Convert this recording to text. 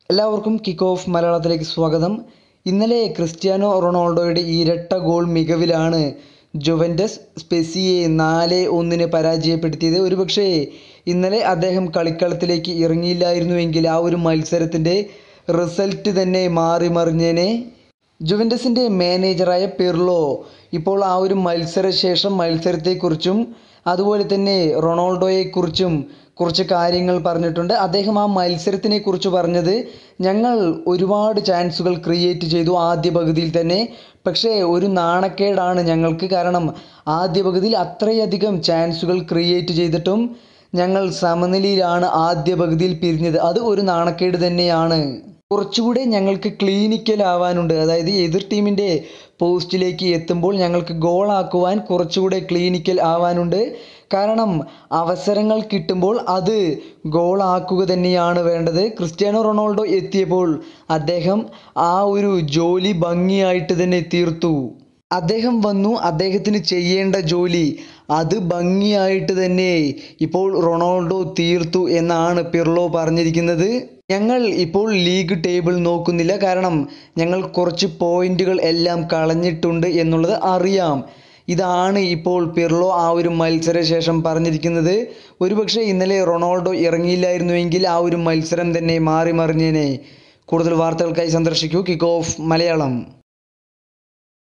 എല്ലാവർക്കും kick off മലയാളത്തിലേക്ക് സ്വാഗതം ഇന്നലെ ക്രിസ്ത്യാനോ റൊണാൾഡോയുടെ ഇരട്ട ഗോൾ മികവിലാണ് ജുവൻറ്റസ് സ്പെസിയെ നാല് ഒന്നിന് പരാജയപ്പെടുത്തിയത് ഒരുപക്ഷേ ഇന്നലെ അദ്ദേഹം കളിക്കളത്തിലേക്ക് ഇറങ്ങിയില്ലായിരുന്നുവെങ്കിൽ ആ ഒരു മത്സരത്തിൻ്റെ റിസൾട്ട് തന്നെ മാറി മറിഞ്ഞേനെ ജുവൻറ്റസിൻ്റെ മാനേജറായ പിർലോ ഇപ്പോൾ ആ ഒരു മത്സരശേഷം മത്സരത്തെക്കുറിച്ചും അതുപോലെ തന്നെ റൊണാൾഡോയെക്കുറിച്ചും കുറച്ച് കാര്യങ്ങൾ പറഞ്ഞിട്ടുണ്ട് അദ്ദേഹം ആ മത്സരത്തിനെ കുറിച്ച് പറഞ്ഞത് ഞങ്ങൾ ഒരുപാട് ചാൻസുകൾ ക്രിയേറ്റ് ചെയ്തു ആദ്യ പകുതിയിൽ തന്നെ പക്ഷേ ഒരു നാണക്കേടാണ് ഞങ്ങൾക്ക് കാരണം ആദ്യ പകുതിയിൽ അത്രയധികം ചാൻസുകൾ ക്രിയേറ്റ് ചെയ്തിട്ടും ഞങ്ങൾ സമനിലയിലാണ് ആദ്യ പകുതിയിൽ പിരിഞ്ഞത് അത് ഒരു നാണക്കേട് തന്നെയാണ് കുറച്ചുകൂടെ ഞങ്ങൾക്ക് ക്ലീനിക്കൽ ആവാനുണ്ട് അതായത് എതിർ ടീമിൻ്റെ പോസ്റ്റിലേക്ക് എത്തുമ്പോൾ ഞങ്ങൾക്ക് ഗോളാക്കുവാൻ കുറച്ചുകൂടെ ക്ലീനിക്കൽ ആവാനുണ്ട് കാരണം അവസരങ്ങൾ കിട്ടുമ്പോൾ അത് ഗോളാക്കുക തന്നെയാണ് വേണ്ടത് ക്രിസ്ത്യാനോ റൊണാൾഡോ എത്തിയപ്പോൾ അദ്ദേഹം ആ ഒരു ജോലി ഭംഗിയായിട്ട് തന്നെ തീർത്തു അദ്ദേഹം വന്നു അദ്ദേഹത്തിന് ചെയ്യേണ്ട ജോലി അത് ഭംഗിയായിട്ട് തന്നെ ഇപ്പോൾ റൊണാൾഡോ തീർത്തു എന്നാണ് പിർലോ പറഞ്ഞിരിക്കുന്നത് ഞങ്ങൾ ഇപ്പോൾ ലീഗ് ടേബിൾ നോക്കുന്നില്ല കാരണം ഞങ്ങൾ കുറച്ച് പോയിന്റുകൾ എല്ലാം കളഞ്ഞിട്ടുണ്ട് എന്നുള്ളത് അറിയാം ഇതാണ് ഇപ്പോൾ പിർലോ ആ ഒരു മത്സരശേഷം പറഞ്ഞിരിക്കുന്നത് ഒരുപക്ഷെ ഇന്നലെ റൊണാൾഡോ ഇറങ്ങിയില്ലായിരുന്നുവെങ്കിൽ ആ ഒരു മത്സരം തന്നെ മാറി മറിഞ്ഞേനെ കൂടുതൽ വാർത്തകൾക്കായി സന്ദർശിക്കൂ കിക്ക് ഓഫ് മലയാളം